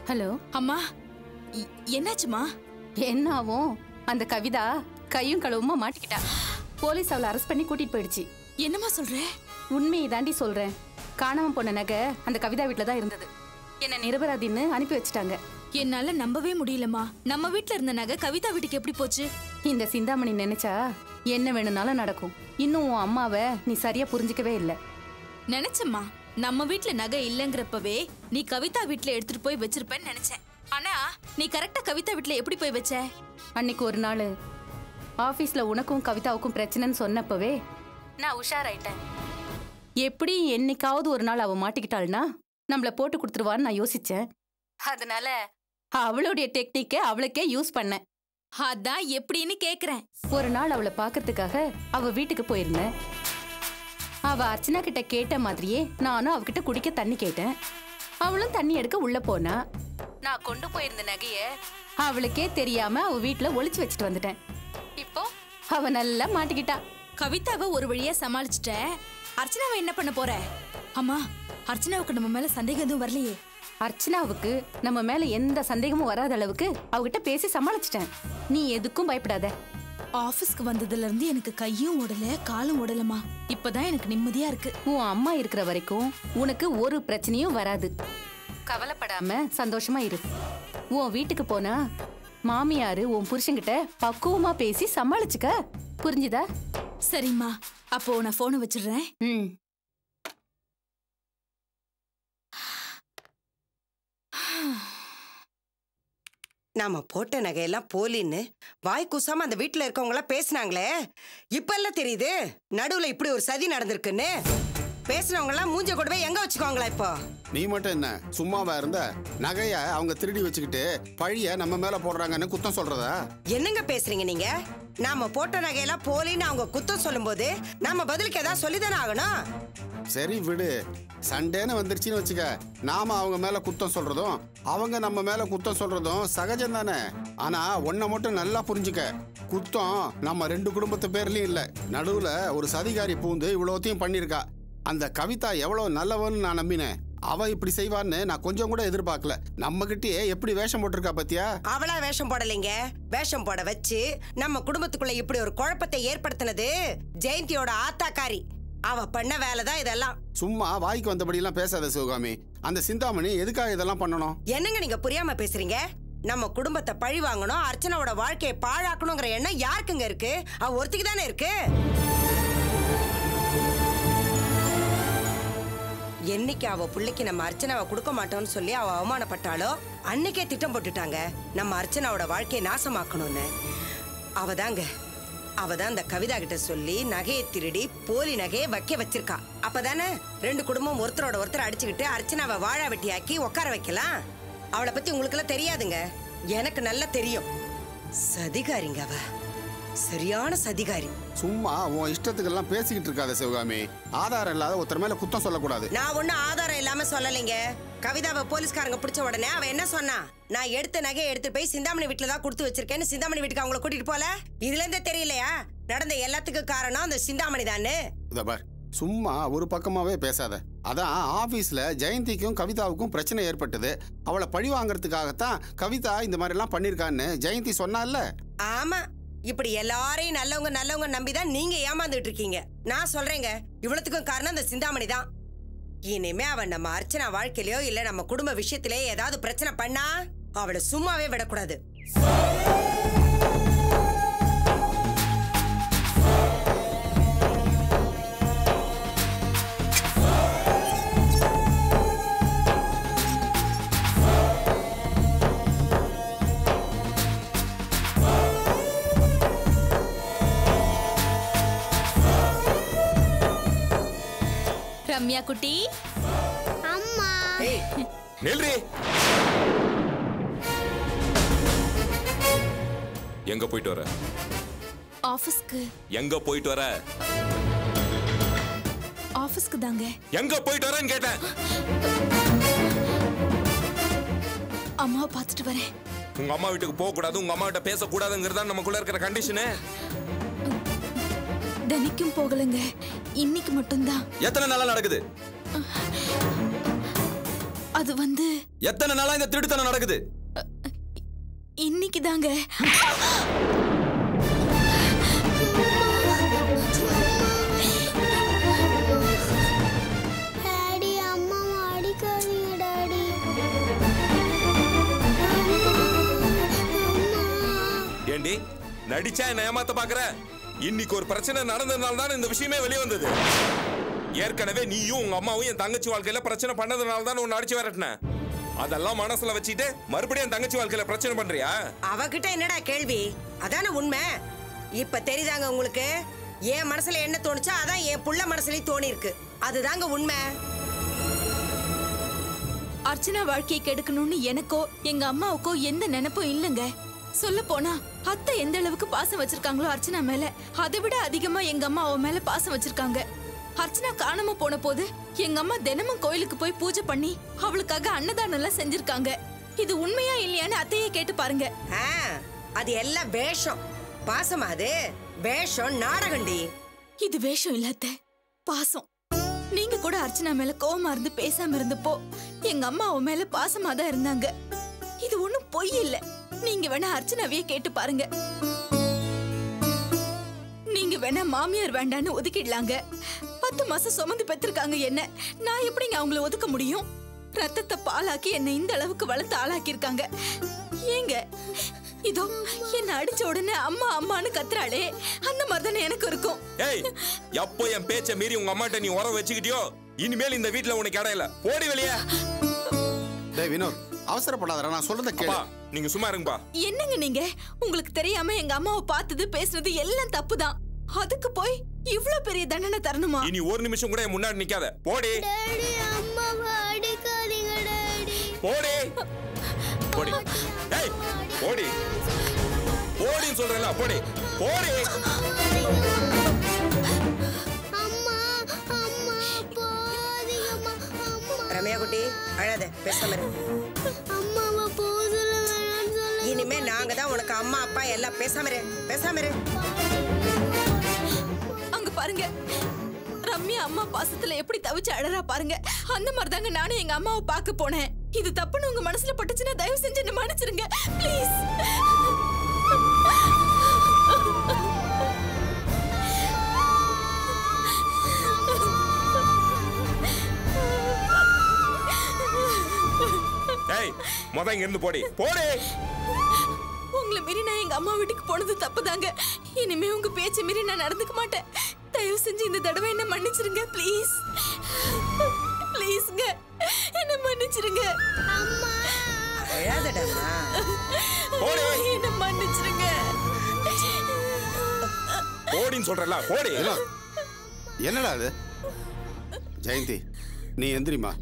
Hello அம்மா இ- என்னாச்சுமா என்ன ஆகும் அந்த கவிதா கையும் களவுமா மாட்டிக்கிட்டா போலீஸ் அவளை அரெஸ்ட் பண்ணி கூட்டிட்டு போயிடுச்சு என்னம்மா சொல்ற உண்மையை தாண்டி சொல்றேன் காணாம போன நகை அந்த கவிதா வீட்ல தான் இருந்தது என்ன நிரபராதின்னு அனுப்பி வச்சுட்டாங்க என்னால நம்பவே முடியலம்மா நம்ம வீட்ல இருந்த நகை கவிதா வீட்டுக்கு எப்படி போச்சு இந்த சிந்தாமணி நினைச்சா என்ன வேணும்னாலும் நடக்கும் இன்னும் உன் அம்மாவை நீ சரியா புரிஞ்சுக்கவே இல்லை நினைச்சம்மா நம்ம வீட்ல நகை இல்லங்கறப்பவே நீ கவிதா வீட்ல எடுத்துட்டு போய் வச்சிருப்பேன்னு நினைச்சேன் ஆனா நீ கரெக்டா கவிதா வீட்ல எப்படி போய் வச்ச அன்னைக்கு ஒரு நாள் ஆஃபீஸில் உனக்கும் கவிதாவுக்கும் பிரச்சனைன்னு சொன்னப்பவே நான் உஷாராயிட்டேன் எப்படி என்னைக்காவது ஒரு நாள் அவ மாட்டிக்கிட்டாள்னா நம்மள போட்டு கொடுத்துருவான்னு நான் யோசிச்சேன் அதனால அவளுடைய டெக்னிக்கை அவளுக்கே யூஸ் பண்ணேன் அதான் எப்படின்னு கேக்குறேன் ஒரு நாள் அவளை பார்க்கறதுக்காக அவ வீட்டுக்கு போயிருந்தேன் அவ அர்ச்சனா கிட்ட கேட்ட மாதிரியே நானும் அவகிட்ட குடிக்க தண்ணி கேட்டேன் அவளும் தண்ணி எடுக்க உள்ள போனா நான் கொண்டு போயிருந்த நகைய அவளுக்கே தெரியாம அவ வீட்ல ஒளிச்சு வச்சுட்டு வந்துட்டேன் இப்போ அவ நல்லா மாட்டிக்கிட்டா கவிதாவை ஒரு வழியா சமாளிச்சுட்ட அர்ச்சனாவை என்ன பண்ண போற அம்மா அர்ச்சனாவுக்கு நம்ம மேல சந்தேகம் எதுவும் வரலையே அர்ச்சனாவுக்கு நம்ம மேல எந்த சந்தேகமும் வராத அளவுக்கு அவகிட்ட பேசி சமாளிச்சிட்டேன் நீ எதுக்கும் பயப்படாத ஆபீஸ்க்கு வந்ததுல இருந்து எனக்கு கையும் உடல காலும் உடலமா இப்பதான் எனக்கு நிம்மதியா இருக்கு உன் அம்மா இருக்கிற வரைக்கும் உனக்கு ஒரு பிரச்சனையும் வராது கவலைப்படாம சந்தோஷமா இரு உன் வீட்டுக்கு போனா மாமியாரு உன் புருஷன்கிட்ட பக்குவமா பேசி சமாளிச்சுக்க புரிஞ்சுதா சரிம்மா அப்போ நான் போனை வச்சிடுறேன் ம் நாம போட்ட நகையெல்லாம் போலின்னு வாய் கூசாம அந்த வீட்டுல இருக்கவங்க எல்லாம் பேசினாங்களே இப்ப எல்லாம் தெரியுது நடுவுல இப்படி ஒரு சதி நடந்திருக்குன்னு பேசினவங்க எல்லாம் மூஞ்ச கொண்டு போய் எங்க வச்சுக்கோங்களா இப்போ நீ மட்டும் என்ன சும்மாவா இருந்த நகைய அவங்க திருடி வச்சுக்கிட்டு பழிய நம்ம மேல போடுறாங்கன்னு குத்தம் சொல்றதா என்னங்க பேசுறீங்க நீங்க நாம போட்ட நகையெல்லாம் போலின்னு அவங்க குத்தம் சொல்லும்போது நாம பதிலுக்கு ஏதாவது சொல்லிதானே ஆகணும் சரி விடு சண்டேன்னு வந்துருச்சுன்னு வச்சுக்க நாம அவங்க மேல குத்தம் சொல்றதும் அவங்க நம்ம மேல குத்தம் சொல்றதும் சகஜம் தானே ஆனா ஒன்ன மட்டும் நல்லா புரிஞ்சுக்க குத்தம் நம்ம ரெண்டு குடும்பத்து பேர்லயும் இல்ல நடுவுல ஒரு சதிகாரி பூந்து இவ்வளோத்தையும் பண்ணிருக்கா அந்த கவிதா எவ்வளவு நல்லவன்னு நான் நம்பினேன் அவ இப்படி செய்வான்னு நான் கொஞ்சம் கூட எதிர்பார்க்கல நம்ம கிட்டயே எப்படி வேஷம் போட்டிருக்கா பத்தியா அவளா வேஷம் போடலைங்க வேஷம் போட வச்சு நம்ம குடும்பத்துக்குள்ள இப்படி ஒரு குழப்பத்தை ஏற்படுத்தினது ஜெயந்தியோட ஆத்தாக்காரி அவ பண்ண வேலை தான் இதெல்லாம் சும்மா வாய்க்கு வந்தபடியெல்லாம் பேசாத சிவகாமி அந்த சிந்தாமணி எதுக்காக இதெல்லாம் பண்ணணும் என்னங்க நீங்க புரியாம பேசுறீங்க நம்ம குடும்பத்தை பழி வாங்கணும் அர்ச்சனாவோட வாழ்க்கையை பாழாக்கணுங்கிற எண்ணம் யாருக்குங்க இருக்கு அவ ஒருத்திக்கு தானே இருக்கு என்னைக்கு அவ பிள்ளைக்கு நம்ம அர்ச்சனாவை கொடுக்க மாட்டோம்னு சொல்லி அவ அவமானப்பட்டாலோ அன்னைக்கே திட்டம் போட்டுட்டாங்க நம்ம அர்ச்சனாவோட வாழ்க்கையை நாசமாக்கணும்னு அவதாங்க அவதான் அந்த கவிதா கிட்ட சொல்லி நகையை திருடி போலி நகையை வைக்க வச்சிருக்கா அப்பதானே ரெண்டு குடும்பம் ஒருத்தரோட ஒருத்தர் அடிச்சுக்கிட்டு அர்ச்சனாவை வாழா வெட்டியாக்கி உட்கார வைக்கலாம் அவளை பத்தி உங்களுக்கெல்லாம் தெரியாதுங்க எனக்கு நல்லா தெரியும் சதிகாரிங்க அவ சரியான சதிகாரி சும்மா உன் இஷ்டத்துக்கெல்லாம் பேசிக்கிட்டு இருக்காத சிவகாமி ஆதாரம் இல்லாத ஒருத்தர் மேல குத்தம் சொல்லக்கூடாது நான் ஒண்ணும் ஆதாரம் இல்லாம சொல்லலைங்க கவிதாவை போலீஸ்காரங்க பிடிச்ச உடனே அவ என்ன சொன்னா நான் எடுத்த நகையை எடுத்து போய் சிந்தாமணி வீட்டுல தான் கொடுத்து வச்சிருக்கேன்னு சிந்தாமணி வீட்டுக்கு அவங்கள கூட்டிட்டு போல இதுல இருந்தே தெரியலையா நடந்த எல்லாத்துக்கும் காரணம் அந்த சிந்தாமணி தானே இத பார் சும்மா ஒரு பக்கமாவே பேசாத அதான் ஆபீஸ்ல ஜெயந்திக்கும் கவிதாவுக்கும் பிரச்சனை ஏற்பட்டது அவளை பழி வாங்குறதுக்காகத்தான் கவிதா இந்த மாதிரி எல்லாம் பண்ணிருக்கான்னு ஜெயந்தி சொன்னால ஆமா இப்படி எல்லாரையும் நல்லவங்க நல்லவங்க நம்பிதான் நீங்க ஏமாந்துட்டு இருக்கீங்க நான் சொல்றேங்க இவ்வளவுக்கும் காரணம் அந்த சிந்தாமணி தான் இனிமே அவன் நம்ம அர்ச்சனா வாழ்க்கையிலயோ இல்ல நம்ம குடும்ப விஷயத்திலேயோ ஏதாவது பிரச்சனை பண்ணா அவளை சும்மாவே விடக்கூடாது ரம்யா குட்டி ஏய் நில்றி எங்க போயிட்டு வர ஆபீஸ்க்கு எங்க போயிட்டு வர ஆபீஸ்க்கு தாங்க எங்க போயிட்டு வரேன்னு கேட்டேன் அம்மாவை பார்த்துட்டு வரேன் உங்க அம்மா வீட்டுக்கு போக கூடாது உங்க அம்மா கிட்ட பேச கூடாதுங்கிறதா நமக்குள்ள இருக்கிற கண்டிஷனு தினைக்கும் போகலைங்க இன்னைக்கு மட்டும்தான் எத்தனை நாளா நடக்குது அது வந்து எத்தனை நாளா இந்த திருட்டுத்தனம் நடக்குது இன்னைக்கு தாங்க டாடி அம்மாவை அடிக்காதீங்க டாடி ஏண்டி நடிச்சா என்ன ஏமாத்த பாக்குற இன்னைக்கு ஒரு பிரச்சனை நடந்ததுனால தான் இந்த விஷயமே வெளியே வந்தது ஏற்கனவே நீயும் உங்க அம்மாவும் என் தங்கச்சி வாழ்க்கையில பிரச்சனை பண்ணதுனால தான் உன்னை அடிச்சு விரட்டினேன் அதெல்லாம் மனசுல வச்சுட்டு மறுபடியும் என் தங்கச்சி வாழ்க்கையில பிரச்சனை பண்றியா அவகிட்ட என்னடா கேள்வி அதானே உண்மை இப்ப தெரியுதாங்க உங்களுக்கு என் மனசுல என்ன தோணுச்சோ அதான் என் புள்ள மனசுலயும் தோணி இருக்கு அதுதாங்க உண்மை அர்ச்சனா வாழ்க்கையை கெடுக்கணும்னு எனக்கோ எங்க அம்மாவுக்கோ எந்த நினைப்பும் இல்லைங்க சொல்ல போனா அத்தை எந்த அளவுக்கு பாசம் வச்சிருக்காங்களோ அர்ச்சனா மேல அதை விட அதிகமா எங்க அம்மா அவ மேல பாசம் வச்சிருக்காங்க அர்ச்சனா காணாம போன போது எங்க அம்மா தினமும் கோயிலுக்கு போய் பூஜை பண்ணி அவளுக்காக அன்னதானம் எல்லாம் செஞ்சிருக்காங்க இது உண்மையா இல்லையான்னு அத்தையே கேட்டு பாருங்க ஆ, அது எல்லாம் வேஷம் பாசமா அது வேஷம் நாடகண்டி இது வேஷம் இல்ல அத்தை பாசம் நீங்க கூட அர்ச்சனா மேல கோவமா இருந்து பேசாம இருந்தப்போ எங்க அம்மா அவ மேல பாசமா தான் இருந்தாங்க இது ஒண்ணும் பொய் இல்ல நீங்க வேணா அர்ச்சனாவையே கேட்டு பாருங்க நீங்க வேணா மாமியார் வேண்டான்னு ஒதுக்கிடலாங்க பத்து மாசம் சுமந்து பெற்றிருக்காங்க என்ன நான் எப்படிங்க அவங்கள ஒதுக்க முடியும் ரத்தத்தை பாலாக்கி என்னை இந்த அளவுக்கு வளர்த்து ஆளாக்கி இருக்காங்க ஏங்க இதோ என்ன அடிச்ச உடனே அம்மா அம்மான்னு கத்துறாளே அந்த மாதிரி தானே எனக்கு இருக்கும் ஏய் எப்போ என் பேச்சை மீறி உங்க அம்மாட்ட நீ உரம் வச்சுக்கிட்டியோ இனிமேல் இந்த வீட்ல உனக்கு இடம் இல்ல போடி வெளியே டேய் வினோத் அவசரப்படாதடா நான் சொல்றத அப்பா கேளு நீங்க சும்மா இருங்கப்பா என்னங்க நீங்க உங்களுக்கு தெரியாம எங்க அம்மாவை பார்த்தது பேசுனது எல்லாம் தப்புதான் அதுக்கு போய் இவ்ளோ பெரிய தண்டனை தரணுமா இனி ஒரு நிமிஷம் கூட என் முன்னாடி நிக்காத போடி டாடி அம்மாவை அடிக்காதீங்க டாடி போடி போடி ஏய் போடி போடின்னு சொல்றேன்ல போடி போடி அம்மா அம்மா போகாதீங்கம்மா அம்மா ரம்யா குட்டி அழாத பேசாம இரு. அம்மாவை போக சொல்ல வேணாம்னு சொல்ல இனிமே நாங்க தான் உனக்கு அம்மா அப்பா எல்லாம் பேசாம இரு பேசாம இரு அங்க பாருங்க ரம்யா அம்மா பாசத்துல எப்படி தவிச்சு அழறா பாருங்க அந்த மாதிரி தாங்க நானும் எங்க அம்மாவை பார்க்க போனேன் இது தப்புன்னு உங்க மனசுல பட்டுச்சுன்னா தயவு செஞ்சு என்ன மன்னிச்சிருங்க ப்ளீஸ் ஏய் முத இங்க இருந்து போடி போடி உங்களை மீறி நான் எங்க அம்மா வீட்டுக்கு போனது தப்புதாங்க இனிமே உங்க பேச்சை மீறி நான் நடந்துக்க மாட்டேன் தயவு செஞ்சு இந்த தடவை என்ன மன்னிச்சிருங்க ப்ளீஸ் ப்ளீஸ்ங்க என்ன மன்னிச்சிருங்க அழாதடாமா போடி என்ன மன்னிச்சிருங்க போடின்னு சொல்றேன்ல போடி வினோத் என்னடா அது ஜெயந்தி நீ எந்திரிமா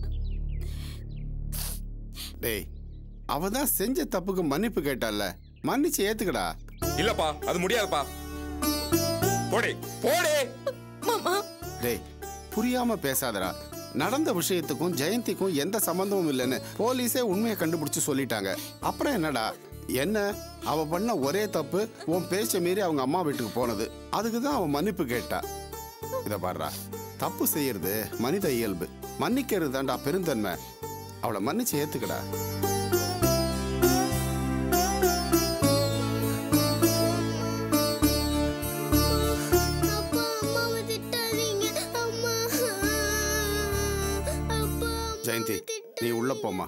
டேய் அவ தான் செஞ்ச தப்புக்கு மன்னிப்பு கேட்டால மன்னிச்சு ஏத்துக்கடா இல்லப்பா அது முடியாதுப்பா போடி போடி மாமா டேய் புரியாம பேசாதடா நடந்த விஷயத்துக்கும் ஜெயந்திக்கும் எந்த சம்பந்தமும் இல்லைன்னு போலீஸே உண்மையை கண்டுபிடிச்சு சொல்லிட்டாங்க அப்புறம் என்னடா என்ன அவ பண்ண ஒரே தப்பு உன் பேச்ச மீறி அவங்க அம்மா வீட்டுக்கு போனது அதுக்கு தான் அவன் மன்னிப்பு கேட்டா இத பாடுறா தப்பு செய்யறது மனித இயல்பு மன்னிக்கிறது தான்டா பெருந்தன்மை அவளை மன்னிச்சு ஏத்துக்கடா அப்பா அம்மாவை திட்டாதீங்க அம்மா அப்பா ஜெயந்தி நீ உள்ள போமா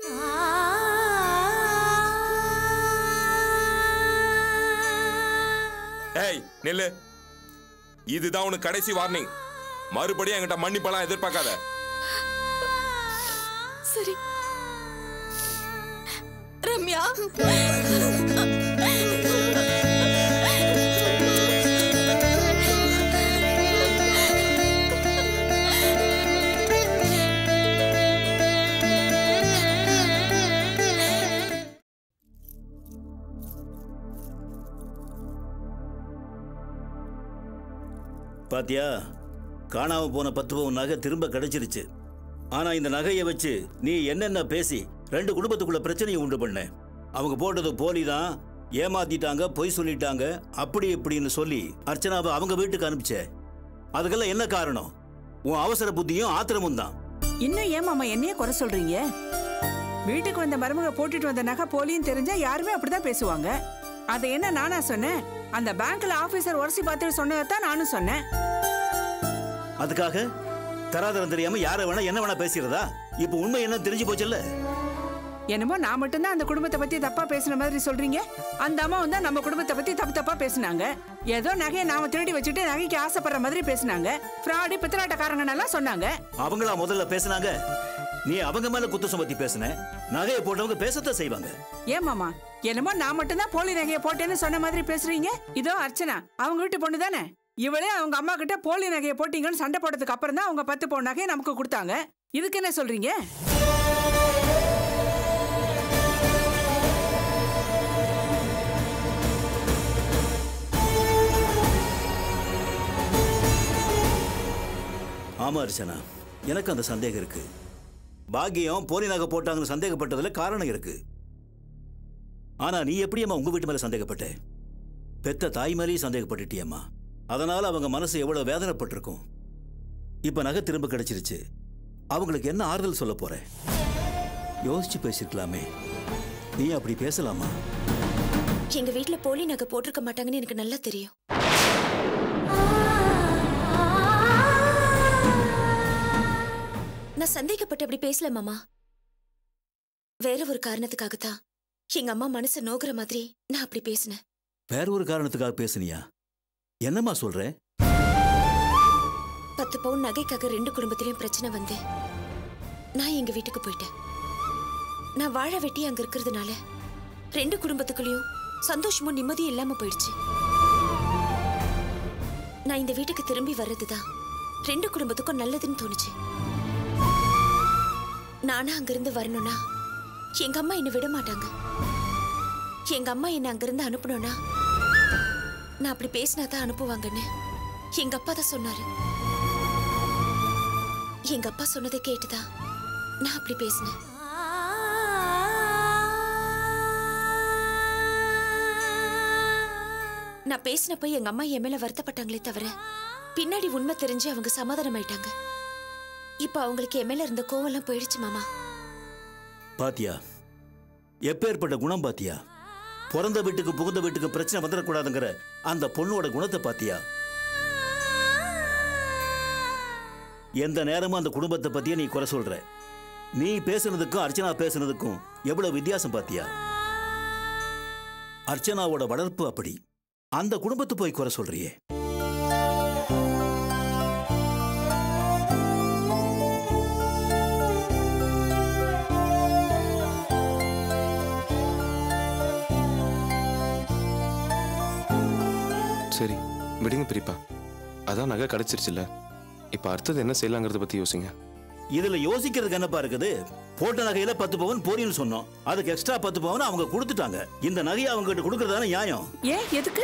ஏய் நில்லு இதுதான் உனக்கு கடைசி வார்னிங் மறுபடியும் என்கிட்ட மன்னிப்பெல்லாம் எதிர்பார்க்காத சரி ரம்யா பாத்தியா காணாம போன பத்து பவுன் நகை திரும்ப கிடைச்சிருச்சு ஆனா இந்த நகையை வச்சு நீ என்னென்ன பேசி ரெண்டு குடும்பத்துக்குள்ள பிரச்சனையை உண்டு பண்ண அவங்க போட்டது போலி தான் ஏமாத்திட்டாங்க பொய் சொல்லிட்டாங்க அப்படி இப்படின்னு சொல்லி அர்ச்சனாவை அவங்க வீட்டுக்கு அனுப்பிச்ச அதுக்கெல்லாம் என்ன காரணம் உன் அவசர புத்தியும் ஆத்திரமும் தான் இன்னும் ஏன் மாமா என்னையே குறை சொல்றீங்க வீட்டுக்கு வந்த மருமக போட்டுட்டு வந்த நகை போலின்னு தெரிஞ்சா யாருமே அப்படிதான் பேசுவாங்க அதை என்ன நானா சொன்னேன் அந்த பேங்க்ல ஆபீசர் உரசி பார்த்துட்டு சொன்னதான் நானும் சொன்னேன் அதுக்காக தராதரம் தெரியாம யாரை வேணா என்ன வேணா பேசிடுறதா இப்போ உண்மை என்ன தெரிஞ்சு போச்சுல்ல என்னமோ நான் மட்டும்தான் அந்த குடும்பத்தை பத்தி தப்பா பேசுன மாதிரி சொல்றீங்க அந்த அம்மா வந்து நம்ம குடும்பத்தை பத்தி தப்பு தப்பா பேசுனாங்க ஏதோ நகையை நாம திருடி வச்சுட்டு நகைக்கு ஆசைப்படுற மாதிரி பேசுனாங்க ஃப்ராடி பித்தலாட்டக்காரங்க எல்லாம் சொன்னாங்க அவங்களா முதல்ல பேசுனாங்க நீ அவங்க மேல குத்த சுமத்தி பேசுன நகையை போட்டவங்க பேசத்தான் செய்வாங்க ஏன் மாமா என்னமோ நான் மட்டும்தான் போலி நகையை போட்டேன்னு சொன்ன மாதிரி பேசுறீங்க இதோ அர்ச்சனா அவங்க வீட்டு பொண்ணு தானே இவளே அவங்க அம்மா கிட்ட போலி நகையை போட்டீங்கன்னு சண்டை போட்டதுக்கு அப்புறம் தான் அவங்க பத்து பவுன் நகையை நமக்கு கொடுத்தாங்க இதுக்கு என்ன சொல்றீங்க ஆமா அர்ச்சனா எனக்கு அந்த சந்தேகம் இருக்கு பாக்கியம் போலி நகை போட்டாங்கன்னு சந்தேகப்பட்டதுல காரணம் இருக்கு ஆனா நீ எப்படியம்மா உங்க வீட்டு மேல சந்தேகப்பட்ட பெத்த தாய் மேலேயும் சந்தேகப்பட்டுட்டியம்மா அதனால அவங்க மனசு எவ்வளவு வேதனைப்பட்டிருக்கும் இப்ப நகை திரும்ப கிடைச்சிருச்சு அவங்களுக்கு என்ன ஆறுதல் சொல்ல போற யோசிச்சு பேசிருக்கலாமே நீ அப்படி பேசலாமா எங்க வீட்ல போலி நகை போட்டிருக்க மாட்டாங்கன்னு எனக்கு நல்லா தெரியும் நான் சந்தேகப்பட்டு அப்படி பேசல மாமா வேற ஒரு காரணத்துக்காகத்தான் எங்க அம்மா மனசு நோகுற மாதிரி நான் அப்படி பேசினேன் வேற ஒரு காரணத்துக்காக பேசுனியா என்னம்மா சொல்ற பத்து பவுன் நகைக்காக ரெண்டு குடும்பத்திலயும் பிரச்சனை வந்து நான் எங்க வீட்டுக்கு போயிட்டேன் நான் வாழ வெட்டி அங்க இருக்கிறதுனால ரெண்டு குடும்பத்துக்குள்ளயும் சந்தோஷமும் நிம்மதியும் இல்லாம போயிடுச்சு நான் இந்த வீட்டுக்கு திரும்பி வர்றதுதான் ரெண்டு குடும்பத்துக்கும் நல்லதுன்னு தோணுச்சு நானா அங்கிருந்து வரணும்னா எங்க அம்மா என்னை விட மாட்டாங்க எங்க அம்மா என்னை அங்கிருந்து அனுப்பணும்னா நான் அப்படி பேசினா தான் அனுப்புவாங்கன்னு எங்க அப்பா தான் சொன்னாரு எங்க அப்பா சொன்னதை கேட்டுதான் நான் அப்படி பேசினேன் நான் பேசினப்ப எங்க அம்மா என் மேல வருத்தப்பட்டாங்களே தவிர பின்னாடி உண்மை தெரிஞ்சு அவங்க சமாதானம் ஆயிட்டாங்க இப்ப அவங்களுக்கு என் மேல இருந்த கோவம்லாம் போயிடுச்சு மாமா பாத்தியா எப்பேற்பட்ட குணம் பாத்தியா பிறந்த வீட்டுக்கு புகுந்த வீட்டுக்கு பிரச்சனை வந்துடக்கூடாதுங்கிற அந்த பொண்ணோட குணத்தை பாத்தியா எந்த நேரமும் அந்த குடும்பத்தை பத்தியே நீ குறை சொல்ற நீ பேசுனதுக்கும் அர்ச்சனா பேசுனதுக்கும் எவ்வளவு வித்தியாசம் பாத்தியா அர்ச்சனாவோட வளர்ப்பு அப்படி அந்த குடும்பத்தை போய் குறை சொல்றியே சரி விடுங்க பெரியப்பா அதான் நகை கிடைச்சிருச்சுல்ல இப்போ அடுத்தது என்ன செய்யலாங்கிறத பத்தி யோசிங்க இதுல யோசிக்கிறதுக்கு என்னப்பா இருக்குது போட்ட நகையில பத்து பவன் போரின்னு சொன்னோம் அதுக்கு எக்ஸ்ட்ரா பத்து பவன் அவங்க கொடுத்துட்டாங்க இந்த நகையை அவங்க கிட்ட கொடுக்கறதான நியாயம் ஏன் எதுக்கு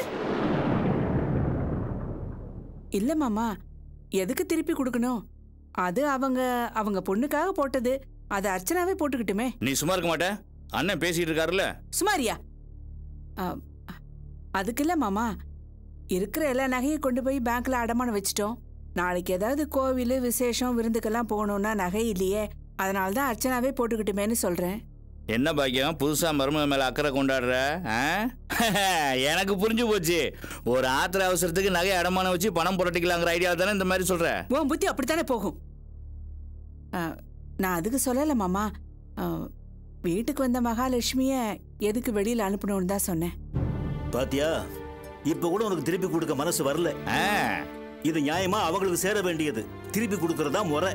இல்ல மாமா எதுக்கு திருப்பி கொடுக்கணும் அது அவங்க அவங்க பொண்ணுக்காக போட்டது அது அர்ச்சனாவே போட்டுக்கிட்டுமே நீ சும்மா இருக்க மாட்டே அண்ணன் பேசிட்டு இருக்காருல்ல சுமாரியா ஆ, அதுக்கு இல்ல மாமா இருக்கிற எல்லா நகையும் கொண்டு போய் பேங்க்ல அடமானம் வச்சிட்டோம் நாளைக்கு ஏதாவது கோவில் விசேஷம் விருந்துக்கெல்லாம் போகணும்னா நகை இல்லையே அதனால தான் அர்ச்சனாவே போட்டுக்கிட்டுமேன்னு சொல்றேன் என்ன பாக்கியம் புதுசா மருமக மேல அக்கறை கொண்டாடுற ஆ? எனக்கு புரிஞ்சு போச்சு ஒரு ஆத்திர அவசரத்துக்கு நகை அடமானம் வச்சு பணம் புரட்டிக்கலாங்கிற ஐடியா தானே இந்த மாதிரி சொல்ற உன் புத்தி அப்படித்தானே போகும் ஆ, நான் அதுக்கு சொல்லல மாமா ஆ, வீட்டுக்கு வந்த மகாலட்சுமிய எதுக்கு வெளியில அனுப்பணும்னு தான் சொன்னேன் பாத்தியா இப்ப கூட உனக்கு திருப்பி கொடுக்க மனசு வரல ஆ, இது நியாயமா அவங்களுக்கு சேர வேண்டியது திருப்பி கொடுக்கறதா முறை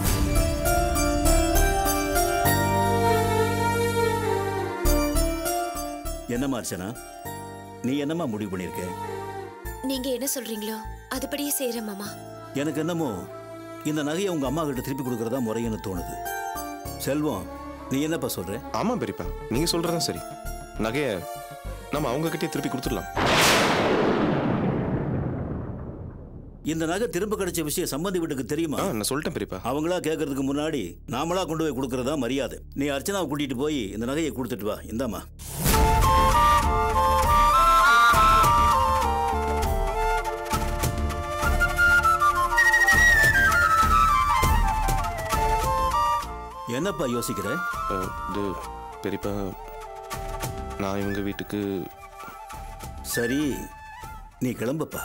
என்னம்மா அர்ச்சனா நீ என்னம்மா முடிவு பண்ணிருக்க நீங்க என்ன சொல்றீங்களோ அதுபடியே செய்யறேன் மாமா எனக்கு என்னமோ இந்த நகையை உங்க அம்மா கிட்ட திருப்பி கொடுக்கறதா முறைன்னு தோணுது செல்வம் நீ என்னப்பா சொல்ற ஆமா பெரியப்பா நீங்க சொல்றதும் சரி நகையை நம்ம அவங்க கிட்டே திருப்பி கொடுத்துடலாம் இந்த நகை திரும்ப கிடைச்ச விஷயம் சம்மந்தி வீட்டுக்கு தெரியுமா ஆ நான் சொல்லிட்டேன் பெரியப்பா அவங்களா கேட்கறதுக்கு முன்னாடி நாமளா கொண்டு போய் கொடுக்கறதா மரியாதை நீ அர்ச்சனாவை கூட்டிட்டு போய் இந்த நகையை கொடுத்துட்டு வா இந்தாம்மா என்னப்பா யோசிக்கிற அஹ், இது பெரியப்பா நான் இவங்க வீட்டுக்கு சரி நீ கிளம்புப்பா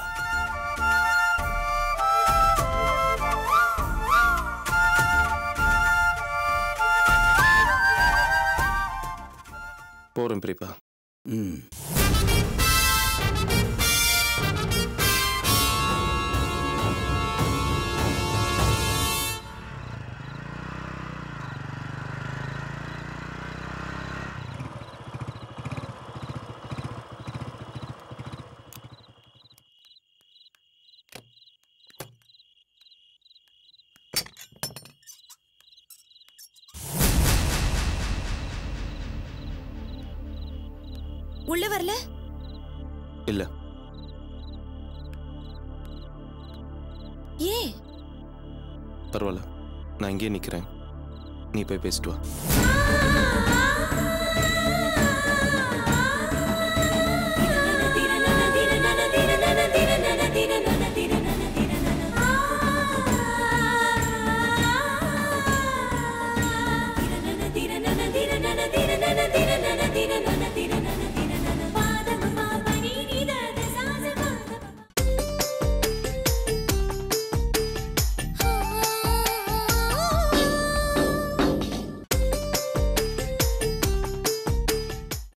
போகிறேன் பெரியப்பா ம் உள்ள வரல இல்லை ஏன் பரவாயில்ல நான் இங்கேயே நிற்கிறேன் நீ போய் பேசிட்டு வா